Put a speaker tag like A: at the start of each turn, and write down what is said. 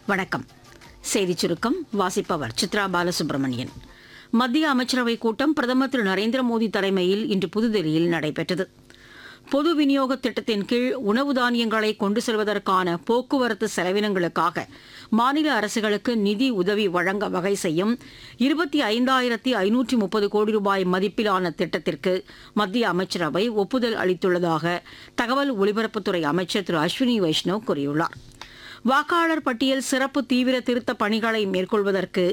A: வணக்கம் செய்திச் சுருக்கம் வாசிப்பவர் சித்ரா பாலசுப்ரமணியன் மத்திய அமைச்சரவைக் கூட்டம் பிரதமர் திரு நரேந்திர மோடி தலைமையில் இன்று புதுதில்லியில் நடைபெற்றது பொது விநியோக திட்டத்தின் கீழ் உணவு தானியங்களை கொண்டு செல்வதற்கான போக்குவரத்து செலவினங்களுக்காக மாநில அரசுகளுக்கு நிதி உதவி வழங்க வகை செய்யும் இருபத்தி ஐந்தாயிரத்தி ஐநூற்றி முப்பது கோடி ரூபாய் மதிப்பிலான திட்டத்திற்கு மத்திய அமைச்சரவை ஒப்புதல் அளித்துள்ளதாக தகவல் ஒலிபரப்புத்துறை அமைச்சர் திரு அஸ்வினி வைஷ்ணவ் கூறியுள்ளார் வாக்காளர் பட்டியல் சிறப்பு தீவிர திருத்தப் பணிகளை மேற்கொள்வதற்கு